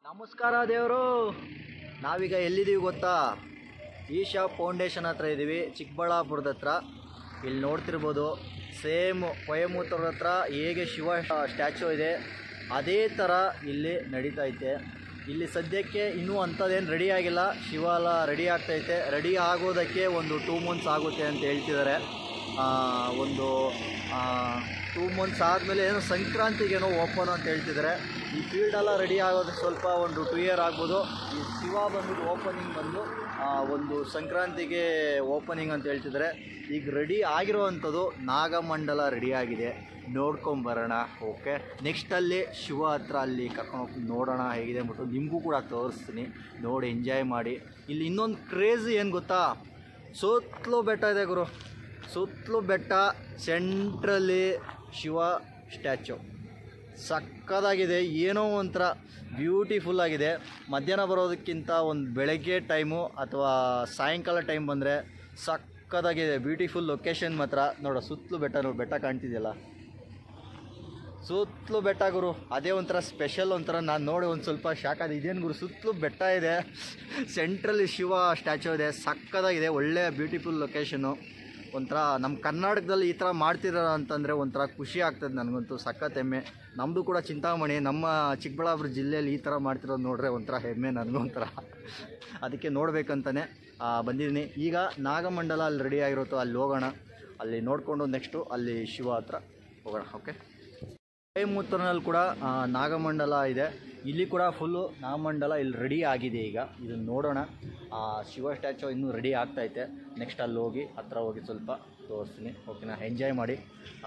ನಮಸ್ಕಾರ ದೇವರು ನಾವೀಗ ಎಲ್ಲಿದ್ದೀವಿ ಗೊತ್ತಾ ಈಶಾ ಫೌಂಡೇಶನ್ ಹತ್ರ ಇದ್ದೀವಿ ಚಿಕ್ಕಬಳ್ಳಾಪುರದ ಹತ್ರ ಇಲ್ಲಿ ನೋಡ್ತಿರ್ಬೋದು ಸೇಮ್ ಕೊಯಮತ್ತೂರ್ ಹತ್ರ ಹೇಗೆ ಶಿವ ಸ್ಟ್ಯಾಚು ಇದೆ ಅದೇ ಥರ ಇಲ್ಲಿ ನಡೀತಾ ಐತೆ ಇಲ್ಲಿ ಸದ್ಯಕ್ಕೆ ಇನ್ನೂ ಅಂಥದ್ದೇನು ರೆಡಿ ಆಗಿಲ್ಲ ಶಿವ ಎಲ್ಲ ರೆಡಿ ಆಗ್ತೈತೆ ರೆಡಿ ಆಗೋದಕ್ಕೆ ಒಂದು ಟೂ ಮಂತ್ಸ್ ಆಗುತ್ತೆ ಅಂತ ಹೇಳ್ತಿದ್ದಾರೆ ಆ, ಒಂದು ಟೂ ಮಂತ್ಸ್ ಆದಮೇಲೆ ಏನೋ ಸಂಕ್ರಾಂತಿಗೇನೋ ಓಪನ್ ಅಂತ ಹೇಳ್ತಿದ್ದಾರೆ ಈ ಫೀಲ್ಡ್ ಎಲ್ಲ ರೆಡಿ ಆಗೋದಕ್ಕೆ ಸ್ವಲ್ಪ ಒಂದು ಟು ಇಯರ್ ಆಗ್ಬೋದು ಈ ಶಿವ ಬಂದ್ಬಿಟ್ಟು ಓಪನಿಂಗ್ ಬಂದು ಆ, ಒಂದು ಸಂಕ್ರಾಂತಿಗೆ ಓಪನಿಂಗ್ ಅಂತ ಹೇಳ್ತಿದ್ದಾರೆ ಈಗ ರೆಡಿ ಆಗಿರೋವಂಥದ್ದು ನಾಗಮಂಡಲ ರೆಡಿ ಆಗಿದೆ ನೋಡ್ಕೊಂಬರೋಣ ಓಕೆ ನೆಕ್ಸ್ಟಲ್ಲಿ ಶಿವ ಹತ್ರ ಅಲ್ಲಿ ಕರ್ಕೊಂಡು ನೋಡೋಣ ಹೇಗಿದೆ ಅಂದ್ಬಿಟ್ಟು ನಿಮಗೂ ಕೂಡ ತೋರಿಸ್ತೀನಿ ನೋಡಿ ಎಂಜಾಯ್ ಮಾಡಿ ಇಲ್ಲಿ ಇನ್ನೊಂದು ಕ್ರೇಜ್ ಏನು ಗೊತ್ತಾ ಸುತ್ತಲೂ ಬೆಟ್ಟ ಇದೆ ಗುರು ಸುತ್ತಲೂ ಬೆಟ್ಟ ಸೆಂಟ್ರಲ್ಲಿ ಶಿವ ಸ್ಟ್ಯಾಚು ಸಕ್ಕದಾಗಿದೆ ಏನೋ ಒಂಥರ ಬ್ಯೂಟಿಫುಲ್ ಆಗಿದೆ ಮಧ್ಯಾಹ್ನ ಬರೋದಕ್ಕಿಂತ ಒಂದು ಬೆಳಗ್ಗೆ ಟೈಮು ಅಥವಾ ಸಾಯಂಕಾಲ ಟೈಮ್ ಬಂದರೆ ಸಕ್ಕದಾಗಿದೆ ಬ್ಯೂಟಿಫುಲ್ ಲೊಕೇಶನ್ ಮಾತ್ರ ನೋಡ ಸುತ್ತಲೂ ಬೆಟ್ಟ ನೋಡಿ ಬೆಟ್ಟ ಕಾಣ್ತಿದೆಯಲ್ಲ ಸುತ್ತಲೂ ಬೆಟ್ಟ ಗುರು ಅದೇ ಒಂಥರ ಸ್ಪೆಷಲ್ ಒಂಥರ ನಾನು ನೋಡಿ ಒಂದು ಸ್ವಲ್ಪ ಶಾಕ್ ಆದ ಇದೇನು ಗುರು ಸುತ್ತಲೂ ಬೆಟ್ಟ ಇದೆ ಸೆಂಟ್ರಲ್ಲಿ ಶಿವ ಸ್ಟ್ಯಾಚು ಇದೆ ಸಕ್ಕದಾಗಿದೆ ಒಳ್ಳೆ ಬ್ಯೂಟಿಫುಲ್ ಲೊಕೇಶನು ಒಂಥರ ನಮ್ಮ ಕರ್ನಾಟಕದಲ್ಲಿ ಈ ಥರ ಮಾಡ್ತಿದ್ದಾರೆ ಅಂತಂದರೆ ಒಂಥರ ಖುಷಿ ಆಗ್ತದೆ ನನಗಂತೂ ಸಖತ್ ಹೆಮ್ಮೆ ನಮ್ಮದು ಕೂಡ ಚಿಂತಾಮಣಿ ನಮ್ಮ ಚಿಕ್ಕಬಳ್ಳಾಪುರ ಜಿಲ್ಲೆಯಲ್ಲಿ ಈ ಥರ ಮಾಡ್ತಿರೋದು ನೋಡ್ರೆ ಒಂಥರ ಹೆಮ್ಮೆ ನನಗೊಂಥರ ಅದಕ್ಕೆ ನೋಡಬೇಕಂತಲೇ ಬಂದಿದ್ದೀನಿ ಈಗ ನಾಗಮಂಡಲ ಅಲ್ಲಿ ರೆಡಿ ಆಗಿರುತ್ತೋ ಅಲ್ಲಿ ಹೋಗೋಣ ಅಲ್ಲಿ ನೋಡಿಕೊಂಡು ನೆಕ್ಸ್ಟು ಅಲ್ಲಿ ಶಿವ ಹತ್ರ ಹೋಗೋಣ ಓಕೆ ಮುತ್ತೂರಿನಲ್ಲಿ ಕೂಡ ಆ, ನಾಗಮಂಡಲ ಇದೆ ಇಲ್ಲಿ ಕೂಡ ಫುಲ್ಲು ನಾಗಮಂಡಲ ಇಲ್ಲಿ ರೆಡಿ ಆಗಿದೆ ಈಗ ಇದನ್ನು ನೋಡೋಣ ಆ, ಶಿವ ಸ್ಟ್ಯಾಚು ಇನ್ನೂ ರೆಡಿ ಆಗ್ತೈತೆ ನೆಕ್ಸ್ಟ್ ಅಲ್ಲಿ ಹೋಗಿ ಹತ್ರ ಹೋಗಿ ಸ್ವಲ್ಪ ತೋರಿಸ್ತೀನಿ ಓಕೆನಾ ಎಂಜಾಯ್ ಮಾಡಿ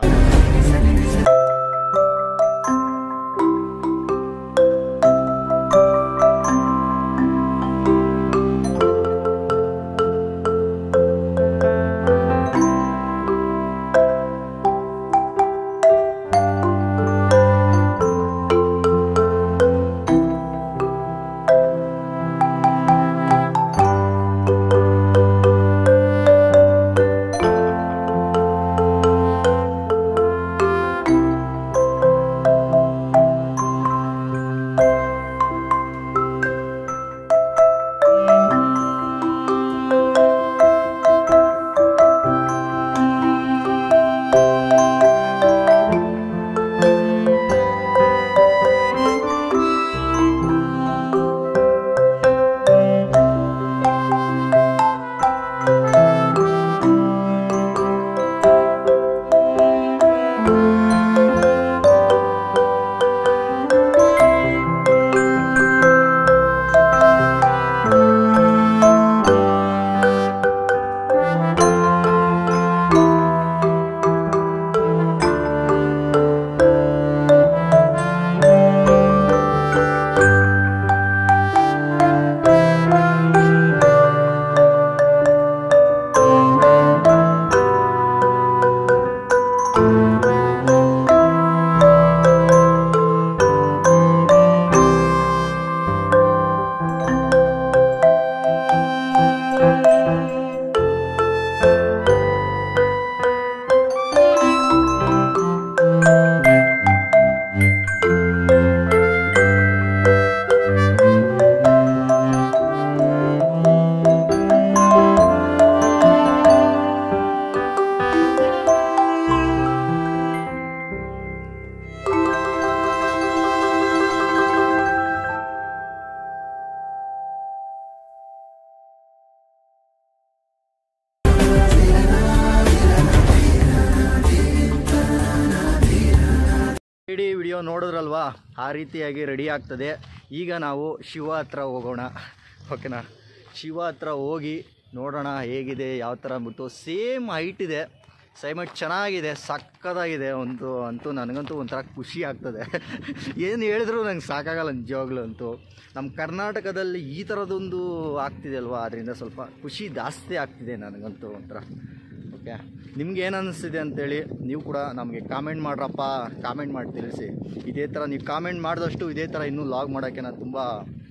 ಇಡೀ ವಿಡಿಯೋ ನೋಡಿದ್ರಲ್ವಾ ಆ ರೀತಿಯಾಗಿ ರೆಡಿ ಆಗ್ತದೆ ಈಗ ನಾವು ಶಿವ ಹತ್ರ ಹೋಗೋಣ ಓಕೆನಾ ಶಿವ ಹತ್ರ ಹೋಗಿ ನೋಡೋಣ ಹೇಗಿದೆ ಯಾವ ಥರ ಅಂದ್ಬಿಟ್ಟು ಸೇಮ್ ಹೈಟ್ ಇದೆ ಸೈಮೆಟ್ ಚೆನ್ನಾಗಿದೆ ಸಕ್ಕದಾಗಿದೆ ಒಂದು ಅಂತೂ ನನಗಂತೂ ಒಂಥರ ಖುಷಿ ಆಗ್ತದೆ ಏನು ಹೇಳಿದ್ರು ನಂಗೆ ಸಾಕಾಗಲ್ಲ ನಿಜವಾಗ್ಲೂ ಅಂತೂ ನಮ್ಮ ಕರ್ನಾಟಕದಲ್ಲಿ ಈ ಥರದೊಂದು ಆಗ್ತಿದೆ ಅಲ್ವಾ ಅದರಿಂದ ಸ್ವಲ್ಪ ಖುಷಿ ಜಾಸ್ತಿ ಆಗ್ತಿದೆ ನನಗಂತೂ ಒಂಥರ ಓಕೆ ನಿಮ್ಗೆ ಏನು ಅನ್ನಿಸ್ತಿದೆ ಅಂತೇಳಿ ನೀವು ಕೂಡ ನಮಗೆ ಕಾಮೆಂಟ್ ಮಾಡ್ರಪ್ಪ ಕಾಮೆಂಟ್ ಮಾಡಿ ತಿಳಿಸಿ ಇದೇ ಥರ ನೀವು ಕಾಮೆಂಟ್ ಮಾಡಿದಷ್ಟು ಇದೇ ಥರ ಇನ್ನೂ ಲಾಗ್ ಮಾಡೋಕ್ಕೆ ನಾನು ತುಂಬ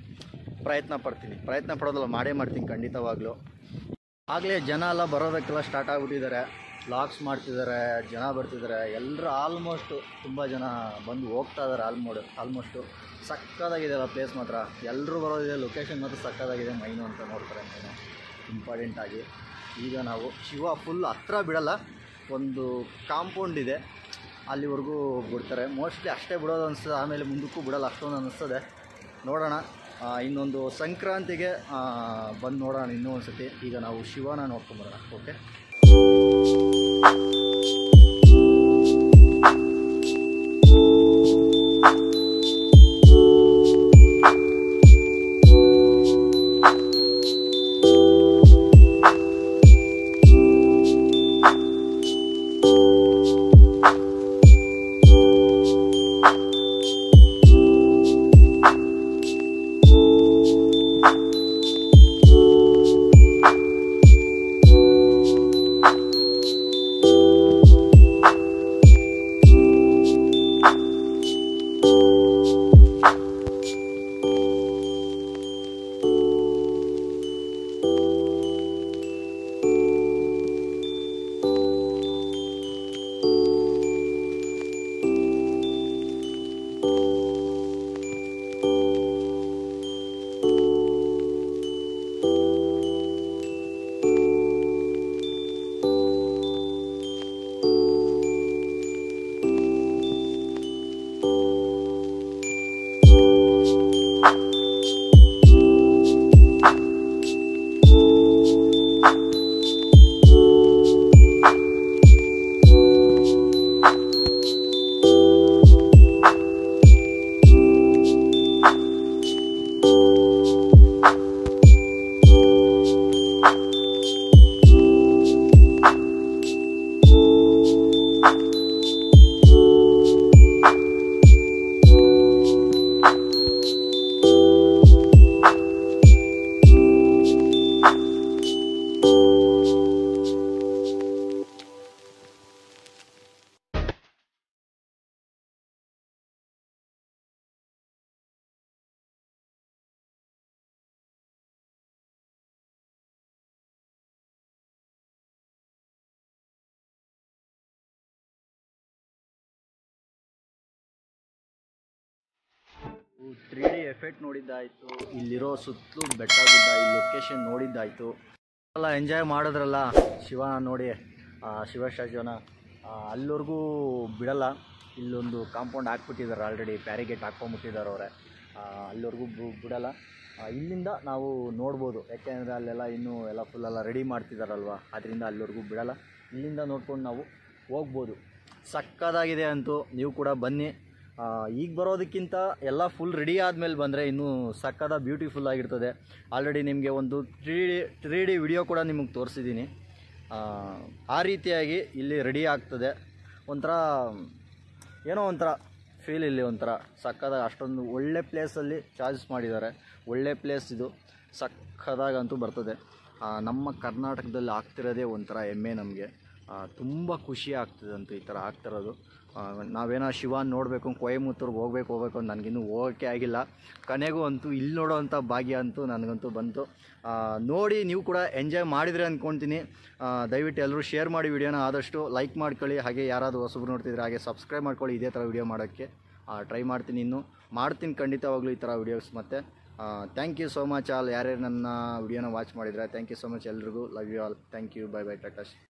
ಪ್ರಯತ್ನ ಪಡ್ತೀನಿ ಪ್ರಯತ್ನ ಪಡೋದಲ್ಲ ಮಾಡೇ ಮಾಡ್ತೀನಿ ಖಂಡಿತವಾಗ್ಲೂ ಆಗಲೇ ಜನ ಎಲ್ಲ ಬರೋದಕ್ಕೆಲ್ಲ ಸ್ಟಾರ್ಟ್ ಆಗಿಬಿಟ್ಟಿದ್ದಾರೆ ವ್ಲಾಗ್ಸ್ ಮಾಡ್ತಿದ್ದಾರೆ ಜನ ಬರ್ತಿದ್ದಾರೆ ಎಲ್ಲರೂ ಆಲ್ಮೋಸ್ಟು ತುಂಬ ಜನ ಬಂದು ಹೋಗ್ತಾ ಇದ್ದಾರೆ ಆಲ್ಮೋಡ್ ಆಲ್ಮೋಸ್ಟು ಸಕ್ಕತ್ತಾಗಿದೆ ಅಲ್ಲ ಪ್ಲೇಸ್ ಮಾತ್ರ ಎಲ್ಲರೂ ಬರೋದಿದೆ ಲೊಕೇಶನ್ ಮಾತ್ರ ಸಕ್ಕತ್ತಾಗಿದೆ ಮೈನು ಅಂತ ನೋಡ್ತಾರೆ ಮೈನು ಇಂಪಾರ್ಟೆಂಟ್ ಆಗಿ ಈಗ ನಾವು ಶಿವ ಫುಲ್ ಹತ್ರ ಬಿಡಲ್ಲ ಒಂದು ಕಾಂಪೌಂಡ್ ಇದೆ ಅಲ್ಲಿವರೆಗೂ ಬಿಡ್ತಾರೆ ಮೋಸ್ಟ್ಲಿ ಅಷ್ಟೇ ಬಿಡೋದು ಅನಿಸ್ತದೆ ಆಮೇಲೆ ಮುಂದಕ್ಕೂ ಬಿಡಲ್ಲ ಅಷ್ಟೊಂದು ಅನ್ನಿಸ್ತದೆ ನೋಡೋಣ ಆ, ಇನ್ನೊಂದು ಸಂಕ್ರಾಂತಿಗೆ ಬಂದು ನೋಡೋಣ ಇನ್ನೂ ಒಂದು ಸತಿ ಈಗ ನಾವು ಶಿವನ ನೋಡ್ಕೊಂಬರೋಣ ಓಕೆ ತ್ರೀ ಡಿ ಎಫೆಕ್ಟ್ ನೋಡಿದ್ದಾಯಿತು ಇಲ್ಲಿರೋ ಸುತ್ತಲೂ ಬೆಟ್ಟ ಗುಡ್ಡ ಈ ಲೊಕೇಶನ್ ನೋಡಿದ್ದಾಯಿತು ಎಲ್ಲ ಎಂಜಾಯ್ ಮಾಡಿದ್ರಲ್ಲ ಶಿವನ ನೋಡಿ ಆ, ಶಿವ ಸ್ಟ್ಯಾಚ್ಯೂನ ಅಲ್ಲಿವರೆಗೂ ಬಿಡಲ್ಲ ಇಲ್ಲೊಂದು ಕಾಂಪೌಂಡ್ ಹಾಕ್ಬಿಟ್ಟಿದ್ದಾರೆ ಆಲ್ರೆಡಿ ಪ್ಯಾರಿಗೇಟ್ ಹಾಕ್ಕೊಂಬಿಟ್ಟಿದ್ದಾರೆ ಅವರೇ ಅಲ್ಲಿವರೆಗೂ ಬು- ಬಿಡಲ್ಲ ಆ, ಇಲ್ಲಿಂದ ನಾವು ನೋಡ್ಬೋದು ಯಾಕೆಂದರೆ ಅಲ್ಲೆಲ್ಲ ಇನ್ನೂ ಎಲ್ಲ ಫುಲ್ಲೆಲ್ಲ ರೆಡಿ ಮಾಡ್ತಿದ್ದಾರಲ್ವ ಅದರಿಂದ ಅಲ್ಲಿವರೆಗೂ ಬಿಡಲ್ಲ ಇಲ್ಲಿಂದ ನೋಡ್ಕೊಂಡು ನಾವು ಹೋಗ್ಬೋದು ಸಕ್ಕದಾಗಿದೆ ಅಂತೂ ನೀವು ಕೂಡ ಬನ್ನಿ ಆ, ಈಗ ಬರೋದಕ್ಕಿಂತ ಎಲ್ಲ ಫುಲ್ ರೆಡಿ ಆದಮೇಲೆ ಬಂದರೆ ಇನ್ನೂ ಸಕ್ಕದ ಬ್ಯೂಟಿಫುಲ್ ಆಗಿರ್ತದೆ ಆಲ್ರೆಡಿ ನಿಮಗೆ ಒಂದು three D three D video ಕೂಡ ನಿಮಗೆ ತೋರಿಸಿದ್ದೀನಿ ಆ ರೀತಿಯಾಗಿ ಇಲ್ಲಿ ರೆಡಿ ಆಗ್ತದೆ ಒಂಥರ ಏನೋ ಒಂಥರ ಫೀಲ್ ಇಲ್ಲಿ ಒಂಥರ ಸಕ್ಕದಾಗ ಅಷ್ಟೊಂದು ಒಳ್ಳೆ ಪ್ಲೇಸಲ್ಲಿ ಚಾರ್ಜಸ್ ಮಾಡಿದ್ದಾರೆ ಒಳ್ಳೆ ಪ್ಲೇಸ್ ಇದು ಸಕ್ಕದಾಗಂತೂ ಬರ್ತದೆ ಆ, ನಮ್ಮ ಕರ್ನಾಟಕದಲ್ಲಿ ಆಗ್ತಿರೋದೇ ಒಂಥರ ಹೆಮ್ಮೆ ನಮಗೆ ತುಂಬ ಖುಷಿ ಆಗ್ತದೆ ಅಂತೂ ಈ ಥರ ಆಗ್ತಿರೋದು ಆ, ನಾವೇನೋ ಶಿವಾನ್ ನೋಡಬೇಕು ಕೊಯಮತ್ತೂರ್ಗೆ ಹೋಗ್ಬೇಕು ಹೋಗ್ಬೇಕು ಅಂತ ನನಗಿನ್ನೂ ಹೋಗೋಕ್ಕೆ ಆಗಿಲ್ಲ ಕೊನೆಗೂ ಅಂತೂ ಇಲ್ಲಿ ನೋಡೋವಂಥ ಭಾಗ್ಯ ಅಂತೂ ನನಗಂತೂ ಬಂತು ಆ, ನೋಡಿ ನೀವು ಕೂಡ ಎಂಜಾಯ್ ಮಾಡಿದ್ರಿ ಅಂದ್ಕೊಳ್ತೀನಿ ಆ, ದಯವಿಟ್ಟು ಎಲ್ಲರೂ ಶೇರ್ ಮಾಡಿ ವಿಡಿಯೋನ ಆದಷ್ಟು ಲೈಕ್ ಮಾಡ್ಕೊಳ್ಳಿ ಹಾಗೆ ಯಾರಾದರೂ ಹೊಸಬ್ರು ನೋಡ್ತಿದ್ರೆ ಹಾಗೆ ಸಬ್ಸ್ಕ್ರೈಬ್ ಮಾಡ್ಕೊಳ್ಳಿ ಇದೇ ಥರ ವಿಡಿಯೋ ಮಾಡೋಕ್ಕೆ ಟ್ರೈ ಮಾಡ್ತೀನಿ ಇನ್ನು ಮಾಡ್ತೀನಿ ಖಂಡಿತವಾಗ್ಲೂ ಈ ಥರ ವಿಡಿಯೋಸ್ ಮತ್ತು thank you so much all ಯಾರ್ಯಾರು ನನ್ನ ವಿಡಿಯೋನ ವಾಚ್ ಮಾಡಿದರೆ ಥ್ಯಾಂಕ್ ಯು ಸೊ ಮಚ್ ಎಲ್ರಿಗೂ love you all thank you bye bye Tata